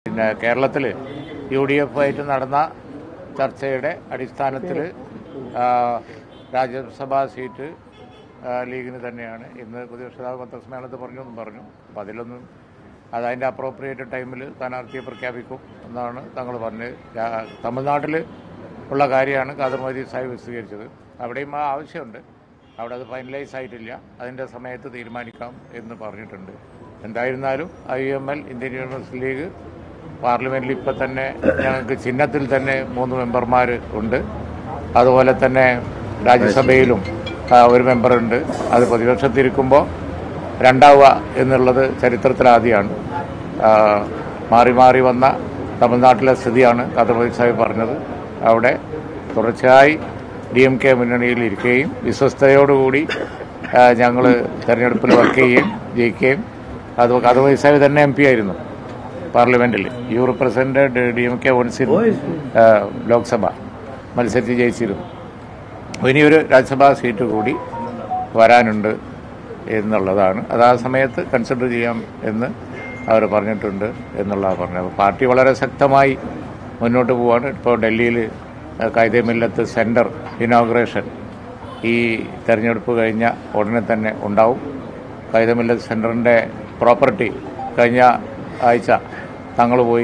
പിന്നെ കേരളത്തിൽ U D F ആയിട്ട് നടന്ന ചർച്ചയുടെ അടിസ്ഥാനത്തിൽ രാജ്യസഭാ സീറ്റ് ആ, ലീഗിന് തന്നെയാണ് ഇന്ന് പ്രതിപക്ഷ നേതാവ് പത്രസമ്മേളനത്തിൽ പറഞ്ഞു എന്നും പറഞ്ഞു അപ്പോൾ അതിലൊന്നും അത് അതിൻ്റെ അപ്രോപ്രിയേറ്റ് ടൈമിൽ സ്ഥാനാർത്ഥിയെ പ്രഖ്യാപിക്കും എന്നാണ് തങ്ങൾ പറഞ്ഞത് രാ- തമിഴ്നാട്ടിൽ ഉള്ള കാര്യമാണ് ഖാദർ മജീദ് സാഹിബ് വിശദീകരിച്ചത് അവിടെയും ആ ആവശ്യമുണ്ട് അവിടെ അത് ഫൈനലൈസ് ആയിട്ടില്ല അതിൻ്റെ സമയത്ത് തീരുമാനിക്കാം എന്ന് പറഞ്ഞിട്ടുണ്ട് എന്തായിരുന്നാലും I M L Indian university league പാർലമെന്റിൽ ഇപ്പം തന്നെ ഞങ്ങൾക്ക് ചിഹ്നത്തിൽ തന്നെ മൂന്ന് മെമ്പർമാർ ഉണ്ട് അതുപോലെ തന്നെ രാജ്യസഭയിലും ആ, ഒരു മെമ്പറുണ്ട് അത് പ്രതിപക്ഷത്തിരിക്കുമ്പോൾ രണ്ടാവുക എന്നുള്ളത് ചരിത്രത്തിലാദ്യമാണ് ആ, മാറി മാറി വന്ന തമിഴ്നാട്ടിലെ സ്ഥിതിയാണ് കഥപതി സാഹിബ് പറഞ്ഞത് അവിടെ തുടർച്ചയായി ഡി എം കെ മുന്നണിയിൽ ഇരിക്കുകയും വിശ്വസ്തയോടുകൂടി ഞങ്ങൾ തെരഞ്ഞെടുപ്പിൽ വർക്ക് ചെയ്യുകയും ജയിക്കുകയും അത് കഥപതി സാഹിബ് തന്നെ എം പി ആയിരുന്നു പാർലമെന്റിൽ you represented D M K once in Lok Sabha മത്സരിച്ച് ജയിച്ചിരുന്നു ഇനിയൊരു രാജ്യസഭാ സീറ്റ് കൂടി വരാനുണ്ട് എന്നുള്ളതാണ് അത് ആ സമയത്ത് കൺസിഡർ ചെയ്യാം എന്ന് അവർ പറഞ്ഞിട്ടുണ്ട് എന്നുള്ളതാണ് പറഞ്ഞത് അപ്പോൾ പാർട്ടി വളരെ ശക്തമായി മുന്നോട്ട് പോവാണ് ഇപ്പോൾ ഡൽഹിയിൽ കൈതമില്ലത്ത് സെൻറ്റർ ഇനോഗ്രേഷൻ ഈ തെരഞ്ഞെടുപ്പ് കഴിഞ്ഞ ഉടനെ തന്നെ ഉണ്ടാവും കൈതമില്ലത്ത് സെൻറ്ററിൻ്റെ പ്രോപ്പർട്ടി കഴിഞ്ഞ ആഴ്ച തങ്ങൾ പോയി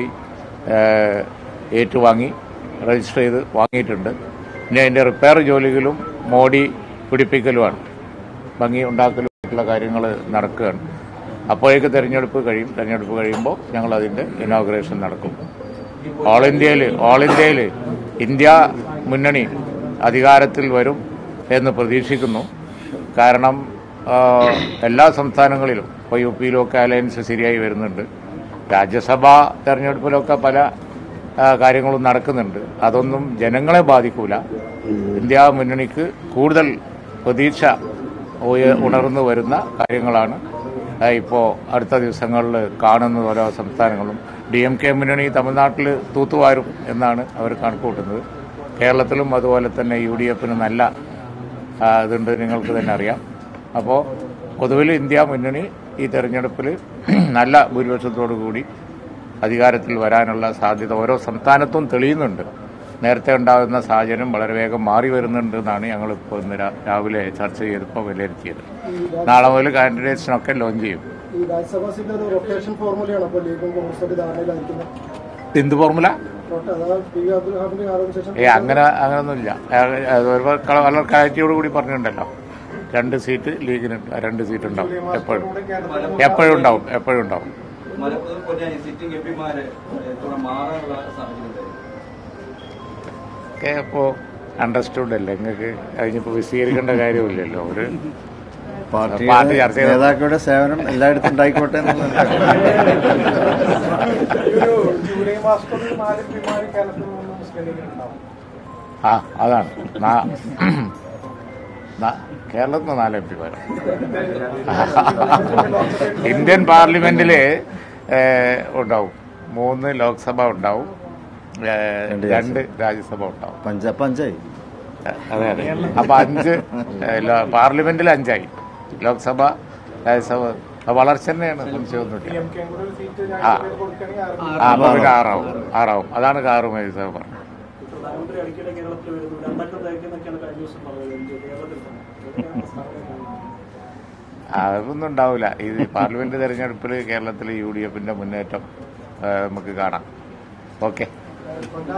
ഏഹ്, ഏറ്റുവാങ്ങി രജിസ്റ്റർ ചെയ്ത് വാങ്ങിയിട്ടുണ്ട് ഇനി അതിൻ്റെ റിപ്പയർ ജോലികളും മോഡി പിടിപ്പിക്കലുമാണ് ഭംഗി ഉണ്ടാക്കലുമായിട്ടുള്ള കാര്യങ്ങൾ നടക്കുകയാണ് അപ്പോഴേക്ക് തെരഞ്ഞെടുപ്പ് കഴിയും തെരഞ്ഞെടുപ്പ് കഴിയുമ്പോൾ ഞങ്ങൾ അതിൻ്റെ ഇനോഗ്രേഷൻ നടക്കും ഓൾ ഇന്ത്യയിൽ ഓൾ ഇന്ത്യയിൽ ഇന്ത്യ മുന്നണി അധികാരത്തിൽ വരും എന്ന് പ്രതീക്ഷിക്കുന്നു കാരണം ആ, എല്ലാ സംസ്ഥാനങ്ങളിലും ഇപ്പോൾ യു പിയിലൊക്കെ അലയൻസ് ശരിയായി വരുന്നുണ്ട് രാജ്യസഭാ തെരഞ്ഞെടുപ്പിലൊക്കെ പല ആ, കാര്യങ്ങളും നടക്കുന്നുണ്ട് അതൊന്നും ജനങ്ങളെ ബാധിക്കൂല ഇന്ത്യ മുന്നണിക്ക് കൂടുതൽ പ്രതീക്ഷ ഉയ- ഉണർന്നു വരുന്ന കാര്യങ്ങളാണ് ആ, ഇപ്പോൾ അടുത്ത ദിവസങ്ങളിൽ കാണുന്നത് ഓരോ സംസ്ഥാനങ്ങളും ഡി എം കെ മുന്നണി തമിഴ്നാട്ടിൽ തൂത്തുവാരും എന്നാണ് അവർ കണക്കുകൂട്ടുന്നത് കേരളത്തിലും അതുപോലെ തന്നെ യു ഡി എഫിന് നല്ല ആ, ഇതുണ്ട് നിങ്ങൾക്ക് തന്നെ അറിയാം അപ്പോൾ പൊതുവിൽ ഇന്ത്യ മുന്നണി ഈ തെരഞ്ഞെടുപ്പിൽ നല്ല ഭൂരിപക്ഷത്തോടു കൂടി അധികാരത്തിൽ വരാനുള്ള സാധ്യത ഓരോ സംസ്ഥാനത്തും തെളിയുന്നുണ്ട് നേരത്തെ ഉണ്ടാകുന്ന സാഹചര്യം വളരെ വേഗം മാറി വരുന്നുണ്ട് എന്നാണ് ഞങ്ങളിപ്പോൾ ഇന്ന് രാ- രാവിലെ ചർച്ച ചെയ്തപ്പോൾ വിലയിരുത്തിയത് നാളെ മുതൽ കാൻഡിഡേറ്റ്സിനൊക്കെ ലോഞ്ച് ചെയ്യും ഈ രാജ്യസഭാ സീറ്റ് ഒരു റൊട്ടേഷൻ ഫോർമുലയാണ് അപ്പോൾ ലീഗും കോൺഗ്രസും ധാരണയിലായിരിക്കുന്നത് എന്ത് ഫോർമുല റൊട്ട- അതായത് പി വി അബ്ദുൽ ഹാമിന്റെ കാലത്തിന് ശേഷം ഏ അങ്ങനെ അങ്ങനൊന്നുമില്ല അത് ഒരുപാട് കള- വളരെ ക്ലാരിറ്റിയോട് കൂടി പറഞ്ഞിട്ടുണ്ടല്ലോ രണ്ട് സീറ്റ് ലീഗിന് രണ്ട് സീറ്റ് ഉണ്ടാവും എപ്പോഴും എപ്പോഴും ഉണ്ടാവും എപ്പോഴും ഉണ്ടാവും മലപ്പുറം പൊന്നാനി സിറ്റിംഗ് എം പിമാര് തുറ മാറാനുള്ള സാഹചര്യം ഉണ്ടായിരുന്നു. ഒക്കെ ഇപ്പോൾ അണ്ടർസ്റ്റുഡ് അല്ലേ നിങ്ങൾക്ക് അതിനിപ്പോൾ വിശദീകരിക്കേണ്ട കാര്യമില്ലല്ലോ ഒരു പാർട്ടി ചർച്ച പാർട്ടിയുടെ ചെയ്ത നേതാക്കളുടെ സേവനം എല്ലായിടത്തും ഉണ്ടായിക്കോട്ടെ എന്നുള്ളത് ഒരു ജൂലൈ മാസത്തിൽ നാല് പിമാര് കേരളത്തിൽ നിന്ന് മുസ്ലിം ലീഗിനുണ്ടാവും ആ അതാണ് നാ- നാ- കേരളത്തിൽ നിന്ന് നാല് എം പിമാരോ ഇന്ത്യൻ പാർലമെന്റിൽ ഉണ്ടാവും മൂന്ന് ലോക്സഭ ഉണ്ടാവും ഏ, രണ്ട് രാജ്യസഭ ഉണ്ടാവും പഞ്ചാബ് പഞ്ചായി അതെ അതെ അപ്പൊ അഞ്ച് ഏ, ലോ- പാർലമെന്റിൽ അഞ്ചായി ലോക്സഭ രാജ്യസഭ അത് വളർച്ച തന്നെയാണ് സംശയമൊന്നുമില്ല എം കെ കൂടെ ഒരു സീറ്റ് ആ. രാജ്യസഭയിൽ കൊടുക്കുകയാണെങ്കിൽ ആറ് ആ അപ്പൊ പിന്നെ ആറാവും ആറാവും അതാണ് കാറുമായി സാർ പറഞ്ഞത് പ്രധാനമന്ത്രി ഇടയ്ക്കിടെ കേരളത്തിൽ വരുന്നു രണ്ടക്കം തയ്ക്കുന്നൊക്കെയാണ് കഴിഞ്ഞ ദിവസം പറഞ്ഞത് കേരളത്തിൽ തന്നെ ഇതൊക്കെയാണ് പ്രസ്താവനയൊക്കെ അതൊന്നും ഉണ്ടാവില്ല ഇത് പാർലമെന്റ് തെരഞ്ഞെടുപ്പിൽ കേരളത്തിൽ യു ഡി എഫിന്റെ മുന്നേറ്റം ആ, നമുക്ക് കാണാം ഓക്കെ